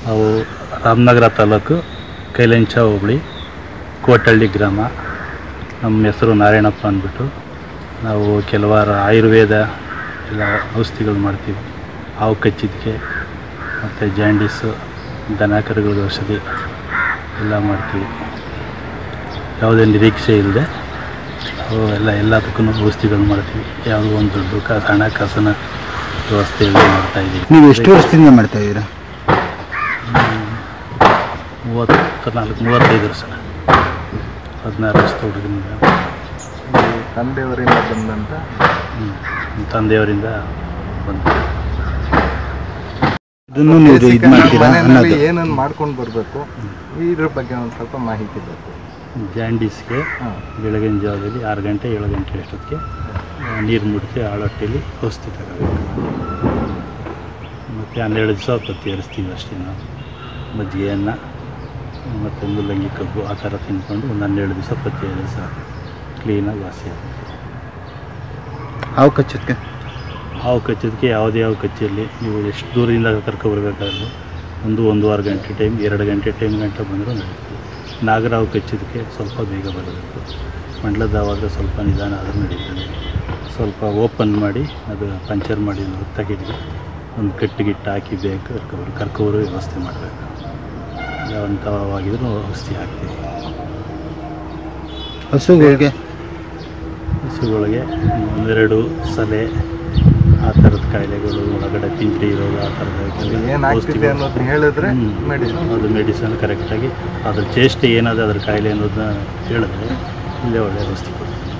ಅವು ರಾಮನಗರ ತಾಲೂಕು ಕೈಲೆಂಚ ಹೋಬಳಿ ಕೋಟಳ್ಳಿ ಗ್ರಾಮ ನಮ್ಮ ಹೆಸರು ನಾರಾಯಣಪ್ಪ ಅಂದ್ಬಿಟ್ಟು ನಾವು ಕೆಲವಾರು ಆಯುರ್ವೇದ ಎಲ್ಲ ಔಷಧಿಗಳು ಮಾಡ್ತೀವಿ ಹಾವು ಕಚ್ಚಿದ್ದಕ್ಕೆ ಮತ್ತು ಜಾಂಡೀಸು ದನ ಕರುಗಳಿಗೆ ಔಷಧಿ ಎಲ್ಲ ಮಾಡ್ತೀವಿ ಯಾವುದೇ ನಿರೀಕ್ಷೆ ಇಲ್ಲದೆ ನಾವು ಎಲ್ಲ ಎಲ್ಲದಕ್ಕೂ ಔಷಧಿಗಳು ಮಾಡ್ತೀವಿ ಯಾವುದೋ ಒಂದು ದುಡ್ಡು ಕಾಸು ಹಣಕಾಸಿನ ವ್ಯವಸ್ಥೆ ಇಲ್ಲದೆ ಮಾಡ್ತಾಯಿದ್ದೀವಿ ನೀವು ಎಷ್ಟು ವರ್ಷದಿಂದ ಮಾಡ್ತಾ ಇದ್ದೀರಾ ಮೂವತ್ತ ನಾಲ್ಕು ಮೂವತ್ತೈದು ವರ್ಷ ಹದಿನಾರು ವರ್ಷದ ಹುಡುಗನಿಂದ ತಂದೆಯವರಿಂದ ಬಂದಂತ ಹ್ಮ್. ತಂದೆಯವರಿಂದ ಬಂದು ಇದನ್ನು ನೀವು ಇದು ಮಾಡ್ತೀರಾ ಅನ್ನೋದು ಏನನ್ನು ಮಾಡ್ಕೊಂಡು ಬರಬೇಕು ಇದ್ರ ಬಗ್ಗೆ ಒಂದು ಸ್ವಲ್ಪ ಮಾಹಿತಿ ಬೇಕು ಜಾಂಡೀಸ್ಗೆ ಹಾಂ ಬೆಳಗಿನ ಜಾವದಲ್ಲಿ ಆರು ಗಂಟೆ ಏಳು ಗಂಟೆ ಅಷ್ಟೊತ್ತಿಗೆ ನೀರು ಮುಡಿಸಿ ಆಳೊಟ್ಟೆಯಲ್ಲಿ ಔಷಧಿ ತಗೋಬೇಕು ಮತ್ತು ಹನ್ನೆರಡು ದಿವಸ ಪತ್ತಿ ಹರಿಸ್ತೀವಿ ಅಷ್ಟೇ ನಾವು ಮಜ್ಜಿಗೆಯನ್ನು ಮತ್ತು ಮುಲ್ಲಂಗಿ ಕಬ್ಬು ಆ ಥರ ತಿಂದ್ಕೊಂಡು ಒಂದು ಹನ್ನೆರಡು ದಿವಸ ಪತ್ತಿ ಹರಿಸಿ ಸಾಕು ಕ್ಲೀನಾಗಿ ವಾಸಿ ಆಗುತ್ತೆ ಹಾವು ಕಚ್ಚೋದಕ್ಕೆ ಹಾವು ಕಚ್ಚೋದಕ್ಕೆ ಯಾವುದೇ ಹಾವು ಕಚ್ಚಿರಲಿ ನೀವು ಎಷ್ಟು ದೂರದಿಂದ ಕರ್ಕೊಬರ್ಬೇಕಾದ್ರೂ ಒಂದು ಒಂದೂವರೆ ಗಂಟೆ ಟೈಮ್ ಎರಡು ಗಂಟೆ ಟೈಮ್ ಗಂಟೆ ಬಂದರೂ ನಡೀತದೆ ನಾಗರಾವು ಕಚ್ಚೋದಕ್ಕೆ ಸ್ವಲ್ಪ ಬೇಗ ಬರಬೇಕು ಮಂಡಲದ ಹಾವಾದರೆ ಸ್ವಲ್ಪ ನಿಧಾನ ಆದರೂ ನಡೀತದೆ ಸ್ವಲ್ಪ ಓಪನ್ ಮಾಡಿ ಅದು ಪಂಚರ್ ಮಾಡಿ ತೆಗೆದು ಒಂದು ಕಟ್ಟಿಗಿಟ್ಟು ಹಾಕಿ ಬೇಗ ಕರ್ಕೊಬರು ಕರ್ಕೊಬರೋ ವ್ಯವಸ್ಥೆ ಮಾಡಬೇಕು ಯಾವಂಥ ಹಾವಾಗಿದ್ರೂ ಔಷಧಿ ಹಾಕ್ತೀವಿ ಹಸುಗಳಿಗೆ ಹಸುಗಳಿಗೆ ಒಂದೆರಡು ಸಲೆ ಆ ಥರದ ಕಾಯಿಲೆಗಳು ಒಳಗಡೆ ಪಿಂಜರಿ ಇರೋದು ಆ ಥರದ ಏನಾಗ್ತಿದೆ ಅನ್ನೋದನ್ನ ಹೇಳಿದ್ರೆ ಮೆಡಿಸಿನ್ ಅದು ಮೆಡಿಸನ್ ಕರೆಕ್ಟಾಗಿ ಅದ್ರ ಚೇಷ್ಟೆ ಏನಾದ ಅದ್ರ ಕಾಯಿಲೆ ಅನ್ನೋದನ್ನ ಹೇಳಿದ್ರೆ ಇಲ್ಲೇ ಒಳ್ಳೆ ಔಷಧಿ ಕೊಡ್ತೀವಿ